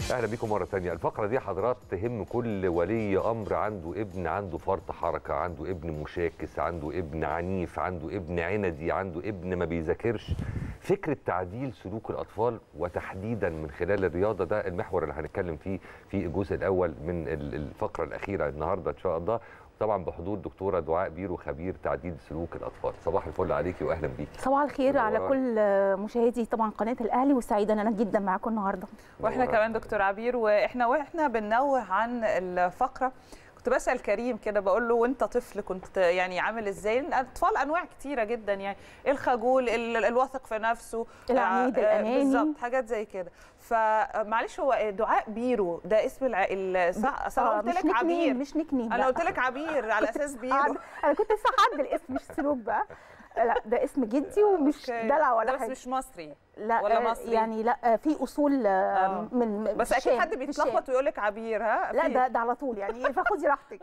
اهلا بيكم مره ثانيه الفقره دي حضرات تهم كل ولي امر عنده ابن عنده فرط حركه عنده ابن مشاكس عنده ابن عنيف عنده ابن عندي عنده ابن ما بيذاكرش فكره تعديل سلوك الاطفال وتحديدا من خلال الرياضه ده المحور اللي هنتكلم فيه في الجزء الاول من ال- الفقره الاخيره النهارده ان شاء الله طبعا بحضور دكتوره دعاء بيرو خبير تعديل سلوك الاطفال صباح الفل عليكي واهلا بيكي صباح الخير على منورة. كل مشاهدي طبعا قناه الاهلي وسعيده ان انا جدا معاكم النهارده واحنا منورة. كمان دكتور عبير واحنا واحنا بننوه عن الفقره كنت بسال كريم كده بقول له وانت طفل كنت يعني عامل ازاي الاطفال انواع كتيره جدا يعني الخجول ال- الواثق في نفسه العنيد، آه، آه، الأناني. بالظبط حاجات زي كده فمعلش هو دعاء بيرو ده اسم الع... ال... صح أصل آه، انا مش قلت لك نيك عبير نيم مش نيك نيم انا لا. قلت لك عبير على اساس بيرو عاد- انا كنت لسه هعدل الاسم مش سلوك بقى لا ده اسم جدي ومش أوكي. دلع ده ولا بس حاجه مش مصري لا ولا آه، مصري؟ يعني لا آه، في اصول آه، آه. من بس في اكيد الشام، حد في بيتلخبط الشام. ويقول لك عبير ها لا في- ده ده على طول يعني فخدي راحتك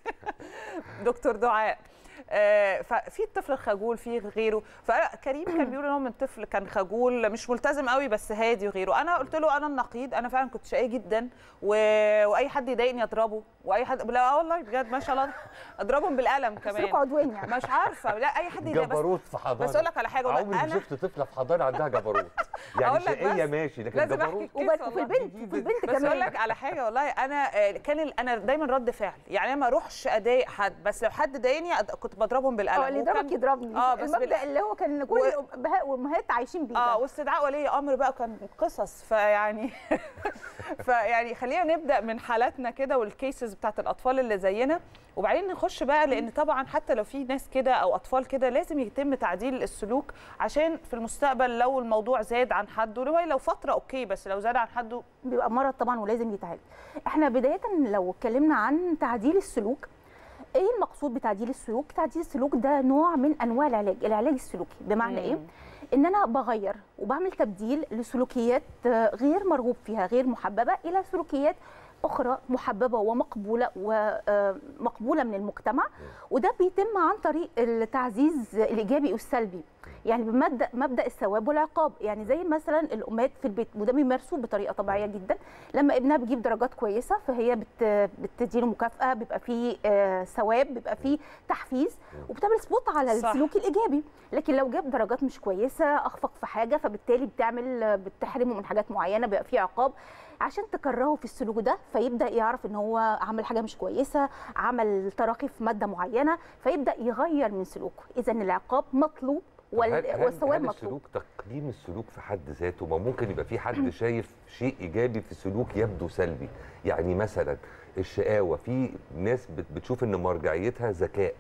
دكتور دعاء آه، ففي الطفل الخجول في غيره فكريم كان بيقول ان هو من طفل كان خجول مش ملتزم قوي بس هادي وغيره انا قلت له انا النقيض انا فعلا كنت شقي جدا و... واي حد يضايقني اضربه واي حد لا والله بجد ما شاء الله اضربهم بالقلم سلوك كمان عدواني يعني مش عارفه لا اي حد يضايق بس جبروت في حضانه بس اقول لك على حاجه والله عمري ما انا شفت طفله في حضانه عندها جبروت يعني أقول لك شقيه بس، ماشي لكن لازم جبروت احكي وب- كيس وفي والله. البنت في البنت بس اقول كمان لك على حاجه والله انا آه، كان ال- انا دايما رد فعل يعني انا ما اروحش اضايق حد بس لو حد ضايقني أد- كنت بضربهم بالقلم اه اللي وكان- يضربك يضربني اه بس المبدا بال- اللي هو كان كل الابهات والامهات عايشين بيه اه ده. واستدعاء ولي امر بقى كان قصص فيعني فيعني خلينا نبدا من حالاتنا كده والكيسز بتاعت الاطفال اللي زينا وبعدين نخش بقى لان طبعا حتى لو في ناس كده او اطفال كده لازم يتم تعديل السلوك عشان في المستقبل لو الموضوع زاد عن حده لو لو فتره اوكي بس لو زاد عن حده بيبقى مرض طبعا ولازم يتعالج احنا بدايه لو اتكلمنا عن تعديل السلوك ايه المقصود بتعديل السلوك تعديل السلوك ده نوع من انواع العلاج العلاج السلوكي بمعنى ايه مم. ان انا بغير وبعمل تبديل لسلوكيات آه، غير مرغوب فيها غير محببه الى سلوكيات اخرى محببه ومقبوله ومقبوله من المجتمع وده بيتم عن طريق التعزيز الايجابي والسلبي يعني بمبدا مبدا الثواب والعقاب يعني زي مثلا الامهات في البيت وده بيمارسوه بطريقه طبيعيه جدا لما ابنها بيجيب درجات كويسه فهي بت بتديله مكافاه بيبقى فيه آه، ثواب بيبقى فيه تحفيز وبتعمل سبوت على صح. السلوك الايجابي لكن لو جاب درجات مش كويسه اخفق في حاجه فبالتالي بتعمل بتحرمه من حاجات معينه بيبقى فيه عقاب عشان تكرهه في السلوك ده فيبدا يعرف ان هو عمل حاجه مش كويسه عمل تراخي في ماده معينه فيبدا يغير من سلوكه اذا العقاب مطلوب طب وال- هل- هل- والثواب هل مطلوب السلوك تقييم السلوك في حد ذاته ما ممكن يبقى في حد شايف شيء ايجابي في سلوك يبدو سلبي يعني مثلا الشقاوه في ناس بت- بتشوف ان مرجعيتها ذكاء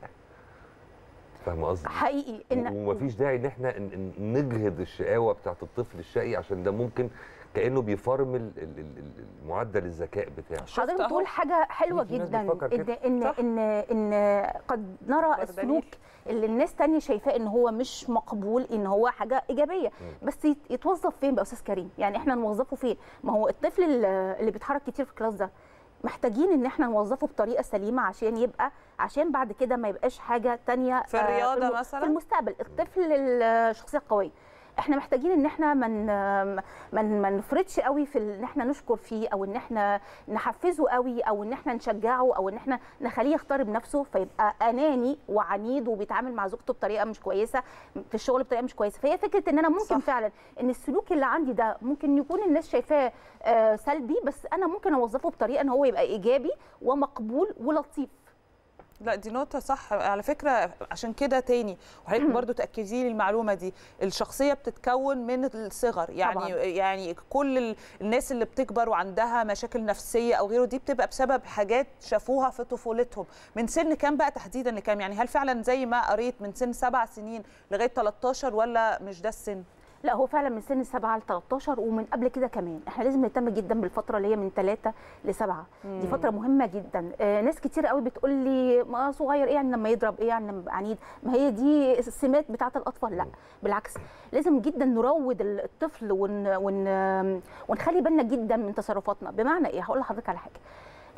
فاهم قصدي حقيقي ان و- ومفيش داعي ان احنا ن- ن- نجهد الشقاوه بتاعت الطفل الشقي عشان ده ممكن كانه بيفرمل ال- ال- ال- المعدل الذكاء بتاعه شفت حضرتك أهو. بتقول حاجه حلوه في ناس جدا بتفكر ان كده. ان صح. ان ان قد نرى أكبر السلوك دليل. اللي الناس تانية شايفاه ان هو مش مقبول ان هو حاجه ايجابيه بس يت- يتوظف فين بقى استاذ كريم يعني احنا نوظفه فين ما هو الطفل اللي اللي بيتحرك كتير في الكلاس ده محتاجين ان احنا نوظفه بطريقه سليمه عشان يبقى عشان بعد كده ما يبقاش حاجه تانية في آه، الرياضة الم- مثلاً؟ في المستقبل الطفل الشخصيه القويه احنا محتاجين ان احنا من من ما نفرطش قوي في ان احنا نشكر فيه او ان احنا نحفزه قوي او ان احنا نشجعه او ان احنا نخليه يختار بنفسه فيبقى اناني وعنيد وبيتعامل مع زوجته بطريقه مش كويسه في الشغل بطريقه مش كويسه فهي فكره ان انا ممكن صح. صح. فعلا ان السلوك اللي عندي ده ممكن يكون الناس شايفاه آه، سلبي بس انا ممكن اوظفه بطريقه ان هو يبقى ايجابي ومقبول ولطيف لا دي نقطة صح على فكرة عشان كده تاني وحضرتك برضو تأكدي لي المعلومة دي الشخصية بتتكون من الصغر يعني طبعاً. يعني كل ال- الناس اللي بتكبر وعندها مشاكل نفسية أو غيره دي بتبقى بسبب حاجات شافوها في طفولتهم من سن كام بقى تحديدا لكام يعني هل فعلا زي ما قريت من سن سبع سنين لغاية 13 ولا مش ده السن؟ لا هو فعلا من سن 7 ل 13 ومن قبل كده كمان احنا لازم نهتم جدا بالفتره اللي هي من 3 ل 7 دي فتره مهمه جدا آه ناس كتير قوي بتقول لي ما صغير ايه يعني لما يضرب ايه يعني لما يبقى عنيد ما هي دي السمات بتاعه الاطفال لا بالعكس لازم جدا نروض الطفل ون ون ونخلي بالنا جدا من تصرفاتنا بمعنى ايه هقول لحضرتك على حاجه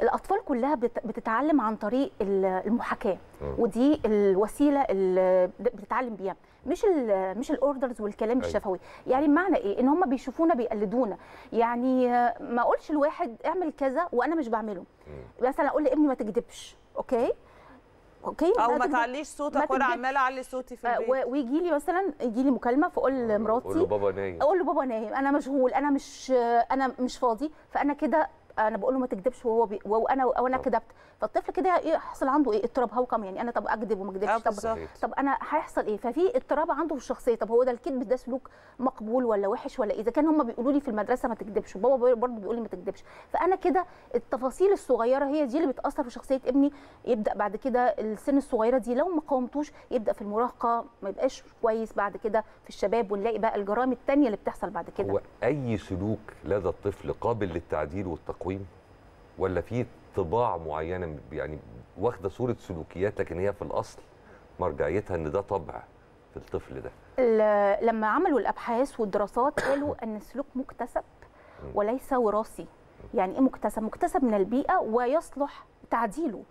الاطفال كلها بت- بتتعلم عن طريق ال- المحاكاه مم. ودي الوسيله اللي بتتعلم بيها مش ال مش الاوردرز والكلام أيوة. الشفوي يعني معنى ايه ان هم بيشوفونا بيقلدونا يعني آه، ما اقولش لواحد اعمل كذا وانا مش بعمله مثلا اقول لابني ما تكذبش اوكي اوكي او ما تكذب. تعليش ما صوتك وانا تكذبش. عماله اعلي صوتي في آه، البيت و- ويجي لي مثلا يجي لي مكالمه فاقول قول له لمراتي بابا نايم اقول له بابا نايم انا مشغول انا مش انا مش فاضي فانا كده انا بقول له ما تكذبش وهو بي... وانا وانا طب. كذبت فالطفل كده ايه يحصل عنده ايه اضطراب هوكم يعني انا طب اكذب وما اه اكذبش طب بالظبط طب انا هيحصل ايه ففي اضطراب عنده في الشخصيه طب هو ده الكذب ده سلوك مقبول ولا وحش ولا إيه؟ اذا كان هم بيقولوا لي في المدرسه ما تكذبش وبابا برضه بيقول لي ما تكذبش فانا كده التفاصيل الصغيره هي دي اللي بتاثر في شخصيه ابني يبدا بعد كده السن الصغيره دي لو ما قاومتوش يبدا في المراهقه ما يبقاش كويس بعد كده في الشباب ونلاقي بقى الجرائم التانية اللي بتحصل بعد كده هو اي سلوك لدى الطفل قابل للتعديل والتقويم ولا في طباع معينه يعني واخده صوره سلوكيات لكن هي في الاصل مرجعيتها ان ده طبع في الطفل ده ال- لما عملوا الابحاث والدراسات قالوا ان السلوك مكتسب وليس وراثي يعني ايه مكتسب مكتسب من البيئه ويصلح تعديله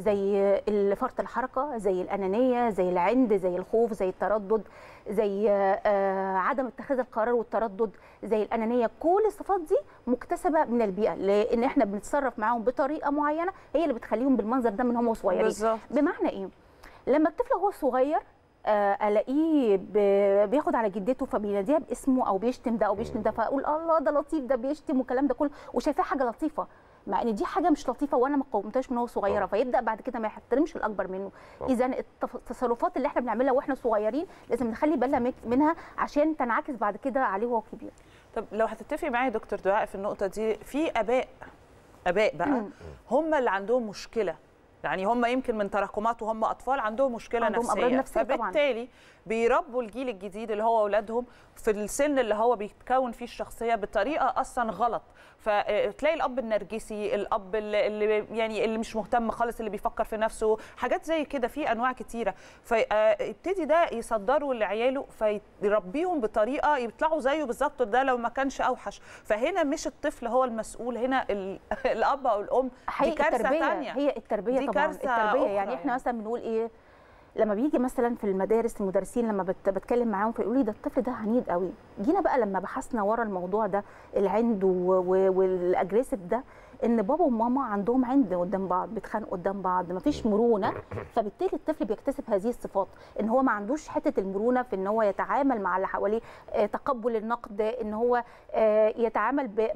زي فرط الحركه زي الانانيه زي العند زي الخوف زي التردد زي آه، عدم اتخاذ القرار والتردد زي الانانيه كل الصفات دي مكتسبه من البيئه لان احنا بنتصرف معاهم بطريقه معينه هي اللي بتخليهم بالمنظر ده من هم صغيرين بالظبط بمعنى ايه لما الطفل وهو صغير آه، الاقيه ب- بياخد على جدته فبيناديها باسمه او بيشتم ده او بيشتم ده فاقول الله ده لطيف ده بيشتم والكلام ده كله وشايفاه حاجه لطيفه مع ان دي حاجه مش لطيفه وانا ما قومتهاش من هو صغيره طبعا. فيبدا بعد كده ما يحترمش الاكبر منه طبعا. اذا التف- التصرفات اللي احنا بنعملها واحنا صغيرين لازم نخلي بالنا مك- منها عشان تنعكس بعد كده عليه وهو كبير طب لو هتتفقي معايا يا دكتور دعاء في النقطه دي في اباء اباء بقى مم. هم اللي عندهم مشكله يعني هم يمكن من تراكمات وهم اطفال عندهم مشكله عندهم نفسيه أمراض نفسية طبعاً. فبالتالي بيربوا الجيل الجديد اللي هو اولادهم في السن اللي هو بيتكون فيه الشخصيه بطريقه اصلا غلط فتلاقي الاب النرجسي الاب اللي اللي يعني اللي مش مهتم خالص اللي بيفكر في نفسه حاجات زي كده في انواع كتيره فيبتدي ده يصدروا لعياله فيربيهم بطريقه يطلعوا زيه بالظبط ده لو ما كانش اوحش فهنا مش الطفل هو المسؤول هنا ال- الاب او الام دي حقيقي كارثه التربيه ثانيه هي التربيه دي طبعا كارثة التربيه أخرى يعني احنا يعني. مثلا بنقول ايه لما بيجي مثلا في المدارس المدرسين لما بت بتكلم معاهم فيقولوا لي ده الطفل ده عنيد قوي جينا بقى لما بحثنا ورا الموضوع ده العند و- و- والاجريسيف ده ان بابا وماما عندهم عند قدام بعض بيتخانقوا قدام بعض مفيش مرونه فبالتالي الطفل بيكتسب هذه الصفات ان هو ما عندوش حته المرونه في ان هو يتعامل مع اللي حواليه آه، تقبل النقد ان هو آه، يتعامل ب-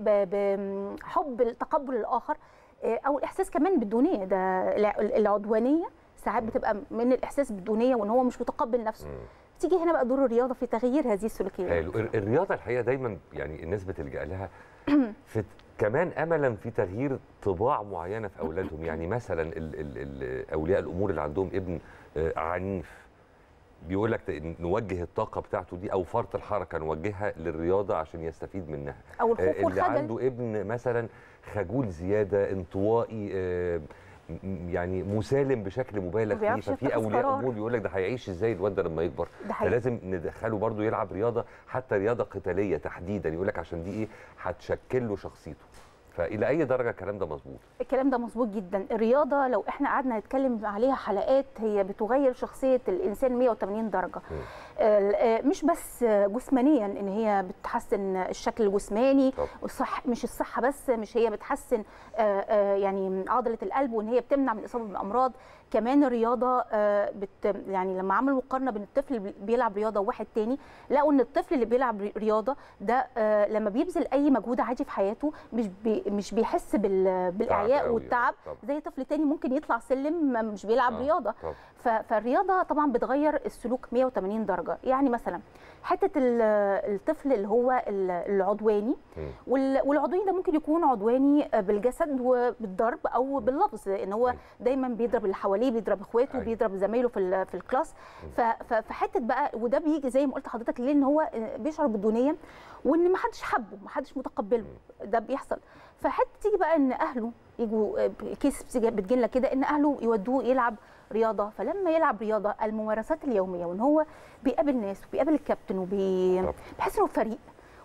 ب- بحب تقبل الاخر آه، او الاحساس كمان بالدونيه ده الع- العدوانيه ساعات بتبقى من الاحساس بالدونيه وان هو مش متقبل نفسه تيجي هنا بقى دور الرياضه في تغيير هذه السلوكيات حلو الر- الرياضه الحقيقه دايما يعني الناس بتلجا لها في كمان املا في تغيير طباع معينه في اولادهم يعني مثلا ال ال ال اولياء الامور اللي عندهم ابن آه، عنيف بيقول لك نوجه الطاقه بتاعته دي او فرط الحركه نوجهها للرياضه عشان يستفيد منها او آه، الخوف اللي والخجل عنده ابن مثلا خجول زياده انطوائي آه، م- يعني مسالم بشكل مبالغ ما فيه بيعرفش ففي يتخذ اولياء قرار. امور بيقول لك ده هيعيش ازاي الواد ده لما يكبر ده حقيقي. فلازم ندخله برضه يلعب رياضه حتى رياضه قتاليه تحديدا يقول لك عشان دي ايه هتشكل له شخصيته فالى اي درجه الكلام ده مظبوط الكلام ده مظبوط جدا الرياضه لو احنا قعدنا نتكلم عليها حلقات هي بتغير شخصيه الانسان 180 درجه ال- آه، مش بس جسمانيا ان هي بتحسن الشكل الجسماني طب. والصح مش الصحه بس مش هي بتحسن آه، آه، يعني عضله القلب وان هي بتمنع من الاصابه بالامراض كمان الرياضه آه، بت يعني لما عملوا مقارنه بين الطفل اللي بيلعب رياضه وواحد تاني لقوا ان الطفل اللي بيلعب ري- رياضه ده آه، لما بيبذل اي مجهود عادي في حياته مش بي مش بيحس بال- بالاعياء قوي. والتعب طب. زي طفل تاني ممكن يطلع سلم ما- مش بيلعب آه، رياضه طب. ف- فالرياضه طبعا بتغير السلوك 180 درجه يعني مثلا حته ال- الطفل اللي هو ال- العدواني مم. وال- والعدواني ده ممكن يكون عدواني بالجسد وبالضرب او باللفظ ان هو أيوة. دايما بيضرب اللي حواليه بيضرب اخواته أيوة. بيضرب زمايله في ال- في الكلاس ف- ف- فحته بقى وده بيجي زي ما قلت لحضرتك ليه ان هو بيشعر بالدونيه وان ما حدش حبه ما حدش متقبله ده بيحصل فحته تيجي بقى ان اهله يجوا كيس بتيجي- بتجيلنا كده ان اهله يودوه يلعب رياضه فلما يلعب رياضه الممارسات اليوميه وان هو بيقابل ناس وبيقابل الكابتن طب. وبيحس انه في فريق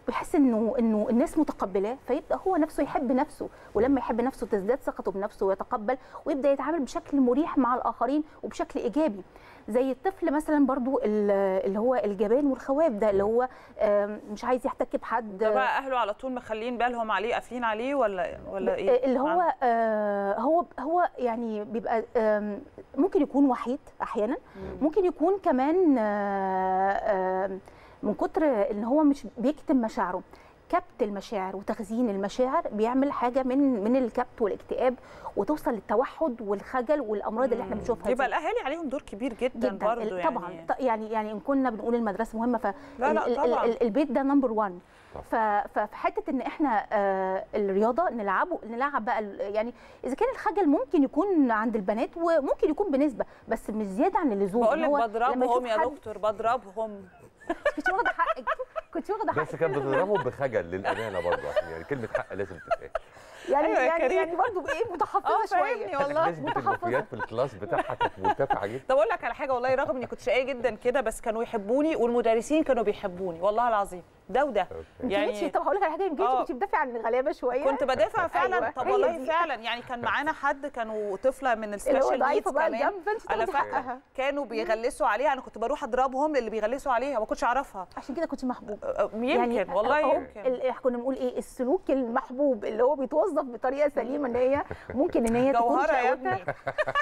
ويحس انه انه الناس متقبلاه فيبدا هو نفسه يحب نفسه ولما يحب نفسه تزداد ثقته بنفسه ويتقبل ويبدا يتعامل بشكل مريح مع الاخرين وبشكل ايجابي زي الطفل مثلا برضو ال- اللي هو الجبان والخواف ده اللي هو آم، مش عايز يحتك بحد ده بقى اهله على طول مخلين بالهم عليه قافلين عليه ولا ولا ايه اللي هو آه هو هو يعني بيبقى آم، ممكن يكون وحيد احيانا ممكن يكون كمان آه، آم، من كتر ان هو مش بيكتم مشاعره كبت المشاعر وتخزين المشاعر بيعمل حاجه من من الكبت والاكتئاب وتوصل للتوحد والخجل والامراض اللي احنا بنشوفها يبقى دي. الاهالي عليهم دور كبير جدا, جدا برضه ال- يعني طبعا ط- يعني يعني ان كنا بنقول المدرسه مهمه ف لا، لا، ال- ال- طبعاً. ال- البيت ده نمبر 1 طبعاً. ف- ففي حته ان احنا آه، الرياضه نلعبه نلعب بقى ال- يعني اذا كان الخجل ممكن يكون عند البنات وممكن يكون بنسبه بس مش زياده عن اللزوم بقول إن هو لك لما يشوف بضربهم يا حد- دكتور بضربهم كنت واخده حقك كنت واخده بس حقك كانت بتضربهم بخجل للامانه برضه عشان يعني كلمه حق لازم تتقال يعني أيوة يا يعني كريم. يعني برضه بايه اه متحفظه فاهمني شويه والله نسبه متحفظة. الوفيات في الكلاس بتاعها كانت مرتفعه جدا طب اقول لك على حاجه والله رغم اني كنت شقيه جدا كده بس كانوا يحبوني والمدرسين كانوا بيحبوني والله العظيم ده وده انت يعني يعني طب هقول لك على حاجه يمكن آه. انت كنت بتدافع عن الغلابه شويه كنت بدافع فعلا أيوة، طب هي والله دي. فعلا يعني كان معانا حد كانوا طفله من اللي هو السبيشال نيدز ضعيفه بقى كمان الجنب فانت انا تاخدي فاكره حقها كانوا بيغلسوا عليها انا كنت بروح اضربهم اللي بيغلسوا عليها ما كنتش اعرفها عشان كده كنت محبوب أه، يمكن والله أهو يمكن ال- كنا بنقول ايه السلوك المحبوب اللي هو بيتوظف بطريقه سليمه ان هي ممكن ان هي تكون جوهره يا شقوتها ابني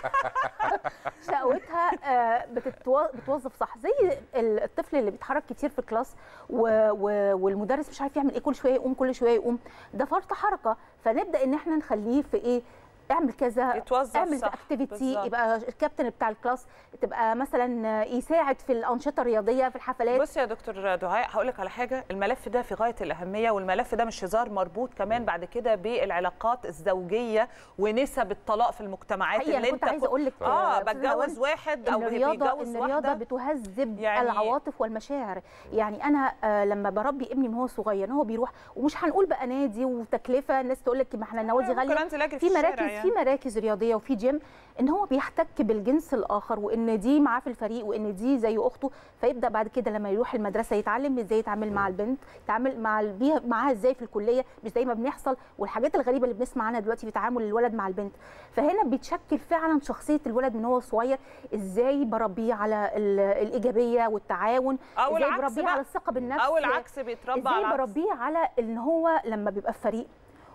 شقوتها آه، بتتو- بتوظف صح زي ال- الطفل اللي بيتحرك كتير في الكلاس و- و- والمدرس مش عارف يعمل ايه كل شويه يقوم كل شويه يقوم ده فرط حركه فنبدا ان احنا نخليه في ايه اعمل كذا يتوظف اعمل صح اكتيفيتي بالظبط. يبقى الكابتن بتاع الكلاس تبقى مثلا يساعد في الانشطه الرياضيه في الحفلات بص يا دكتور دعاء هقول لك على حاجه الملف ده في غايه الاهميه والملف ده مش هزار مربوط كمان بعد كده بالعلاقات الزوجيه ونسب الطلاق في المجتمعات حقيقي انا كنت عايزه اقول لك اه بتجوز واحد ان او الرياضه بيتجوز ان الرياضه واحده بتهذب يعني- العواطف والمشاعر يعني انا آه لما بربي ابني من هو صغير هو بيروح ومش هنقول بقى نادي وتكلفه الناس تقول لك ما احنا النوادي ممكن غاليه انزل اجري في الشارع مراكز يعني. في مراكز رياضيه وفي جيم ان هو بيحتك بالجنس الاخر وان دي معاه في الفريق وان دي زي اخته فيبدا بعد كده لما يروح المدرسه يتعلم ازاي يتعامل مع البنت يتعامل مع ال- بيها معاها ازاي في الكليه مش زي ما بنحصل والحاجات الغريبه اللي بنسمع عنها دلوقتي في تعامل الولد مع البنت فهنا بيتشكل فعلا شخصيه الولد من هو صغير ازاي بربيه على ال- الايجابيه والتعاون او ازاي العكس بربيه بقى على الثقه بالنفس او العكس بيتربى ازاي على العكس بربيه على ان هو لما بيبقى في فريق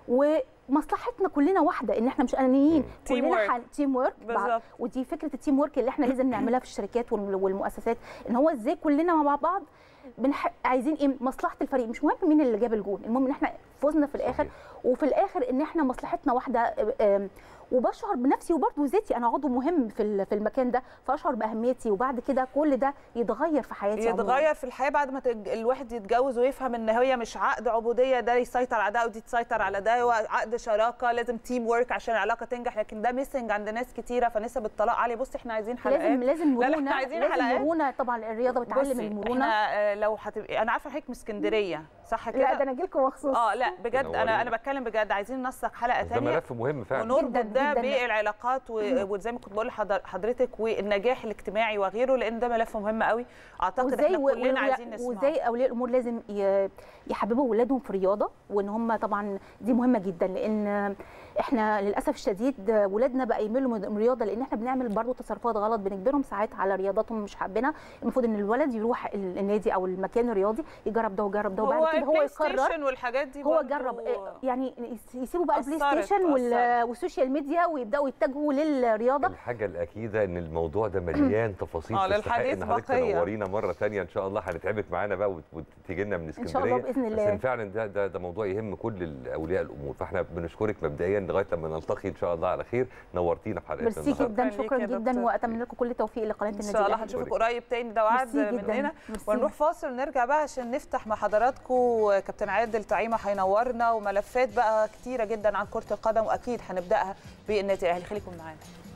ومصلحتنا كلنا واحده ان احنا مش انانيين Team كلنا work. حن... تيم ورك بالظبط. ودي فكره التيم ورك اللي احنا لازم نعملها في الشركات وال- والمؤسسات ان هو ازاي كلنا مع بعض بنح... عايزين ايه مصلحه الفريق مش مهم مين اللي جاب الجول المهم ان احنا فزنا في الاخر صحيح. وفي الاخر ان احنا مصلحتنا واحده آم، وبشعر بنفسي وبرضه ذاتي انا عضو مهم في ال- في المكان ده فاشعر باهميتي وبعد كده كل ده يتغير في حياتي عموماً. يتغير في الحياه بعد ما تج- الواحد يتجوز ويفهم ان هي مش عقد عبوديه ده يسيطر على ده ودي تسيطر على ده هو عقد شراكه لازم تيم ورك عشان العلاقه تنجح لكن ده ميسنج عند ناس كتيره فنسب الطلاق عاليه بص احنا عايزين حلقات لازم لازم لا، لا، مرونه احنا عايزين لازم حلقات. مرونه طبعا الرياضه بتعلم بصي المرونه احنا آه، لو هتبقى انا عارفه حضرتك من اسكندريه صح كده لا ده انا اجي لكم مخصوص اه لا بجد انا تنورينا. انا بتكلم بجد عايزين ننسق حلقه ده ثانيه ملف مهم فعلا ونربط جداً، ده جداً. بالعلاقات و- وزي ما كنت بقول لحضرتك والنجاح الاجتماعي وغيره لان ده ملف مهم قوي اعتقد احنا و- كلنا و- عايزين نسمعه وازاي اولياء الامور لازم ي- يحببوا اولادهم في الرياضه وان هم طبعا دي مهمه جدا لان احنا للاسف الشديد ولادنا بقى يميلوا من الرياضه لان احنا بنعمل برضو تصرفات غلط بنجبرهم ساعات على رياضاتهم مش حابينها المفروض ان الولد يروح ال- النادي او المكان الرياضي يجرب ده ويجرب ده هو وبعد كده هو البلاي يقرر ستيشن والحاجات دي هو برضو جرب إيه، يعني يس- يسيبوا بقى البلاي أثرت- ستيشن وال- أثرت. والسوشيال ميديا ويبداوا يتجهوا للرياضه الحاجة الأكيدة إن الموضوع ده مليان تفاصيل آه، تستحق للحديث إن حضرتك بقية. تنورينا مرة تانية إن شاء الله هنتعبك معانا بقى وت- وتيجي لنا من إن اسكندرية شاء الله بإذن بس الله. إن فعلا ده ده ده موضوع يهم كل أولياء الأمور فإحنا بنشكرك مبدئيا لغاية لما نلتقي إن شاء الله على خير نورتينا في حلقتنا ميرسي النهاردة. جدا شكراً ليك شكرا يا جدا دكتور. واتمنى لكم كل التوفيق لقناه ان النادي شاء الله الأهلي. هنشوفك قريب تاني ده وعد ميرسي جداً. مننا ميرسي. ونروح فاصل ونرجع بقى عشان نفتح مع حضراتكم كابتن عادل طعيمه هينورنا وملفات بقى كتيره جدا عن كره القدم واكيد هنبداها بالنادي الاهلي خليكم معانا